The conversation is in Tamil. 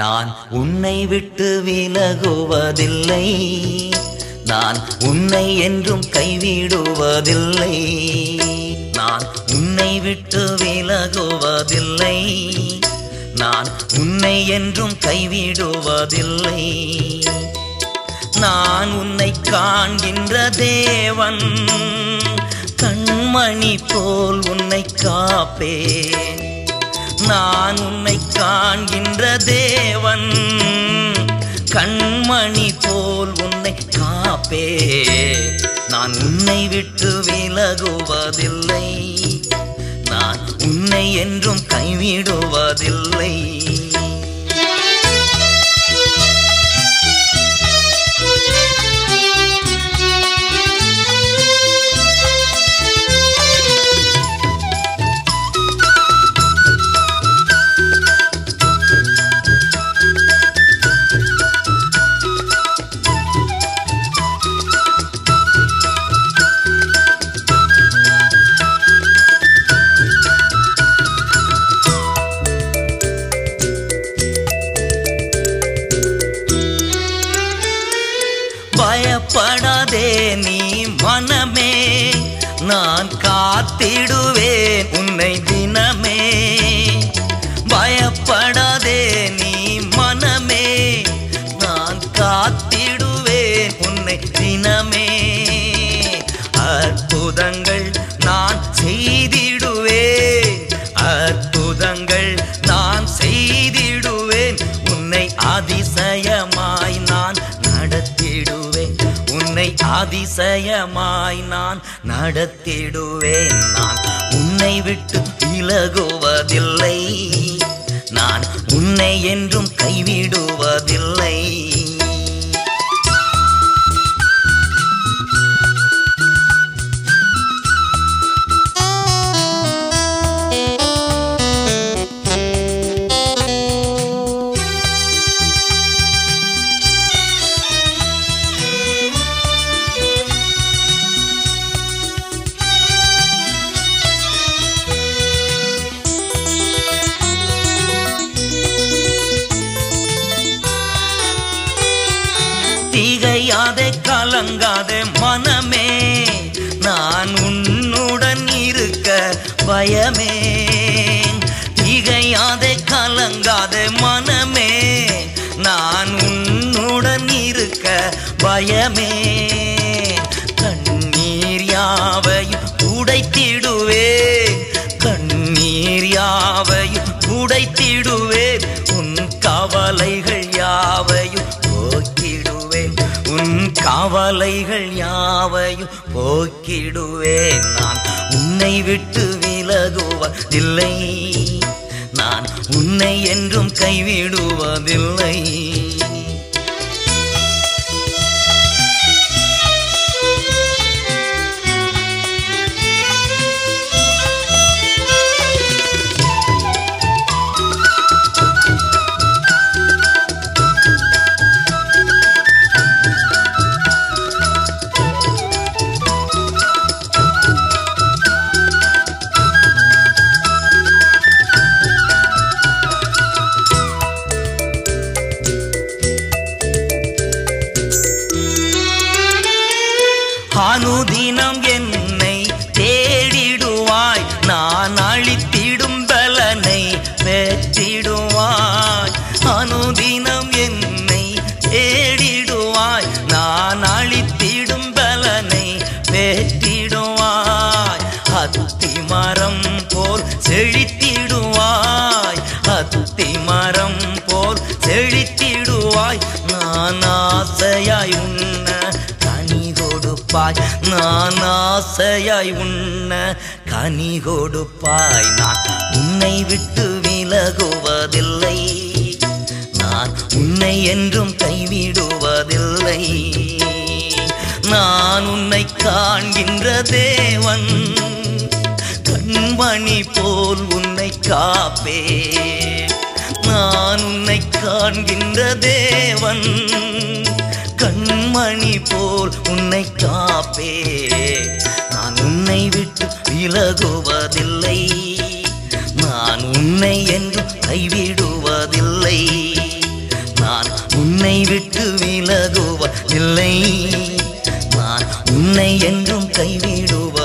நான் உன்னை விட்டு விலகுவதில்லை நான் உன்னை என்றும் கைவிடுவதில்லை நான் உன்னை விட்டு விலகுவதில்லை நான் உன்னை என்றும் கைவிடுவதில்லை நான் உன்னை காண்கின்ற தேவன் கண்மணி போல் உன்னை காப்பேன் நான் உன்னை காண்கின்ற தேவன் கண்மணி போல் உன்னை காப்பே நான் உன்னை விட்டு விலகுவதில்லை நான் உன்னை என்றும் கைவிடுவதில்லை பயப்படாதே நீ மனமே நான் காத்திடுவேன் உன்னை தினமே பயப்படாதே நீ மனமே நான் காத்திடுவேன் உன்னை தினமே அற்புதங்கள் நான் செய்திடுவேன் அற்புதங்கள் நான் செய்திடுவேன் உன்னை அதிசயமாய் நான் நடத்திடுவேன் உன்னை அதிசயமாய் நான் நடத்திடுவேன் நான் உன்னை விட்டு விலகுவதில்லை நான் உன்னை என்றும் கைவிடுவதில்லை திகையாதே கலங்காதே மனமே நான் உன்னுடன் இருக்க பயமே திகையாதே கலங்காதே மனமே நான் உன்னுடன் இருக்க பயமே கண்ணீர் யாவையும் உடைத்திடுவேன் கண்ணீர் யாவையும் உடைத்திடுவேன் உன் கவலைகள் யாவையும் போக்கிடுவேன் உன் கவலைகள் யாவையும் போக்கிடுவேன் நான் உன்னை விட்டு விலகுவதில்லை நான் உன்னை என்றும் கைவிடுவதில்லை அனுதினம் என்னை தேடிடுவாய் நான் அழித்திடும் பலனை பெற்றிடுவாய் அனுதினம் என்னை தேடிடுவாய் நான் அழித்திடும் பலனை பெற்றிடுவாய் அத்தி மரம் போல் செழித்திடுவாய் அத்தி மரம் போல் செழித்திடுவாய் நான் ஆசையாய் உன்ன கனி கொடுப்பாய் நான் ஆசையாய் உண்ண கனி கொடுப்பாய் நான் உன்னை விட்டு விலகுவதில்லை நான் உன்னை என்றும் கைவிடுவதில்லை நான் உன்னை காண்கின்ற தேவன் கண்மணி போல் உன்னை காப்பே நான் உன்னை காண்கின்ற தேவன் கண்மணி போல் உன்னை காப்பே நான் உன்னை விட்டு விலகுவதில்லை நான் உன்னை என்றும் கைவிடுவதில்லை விலகுவ இல்லை நான் உன்னை என்றும் கைவிடுவ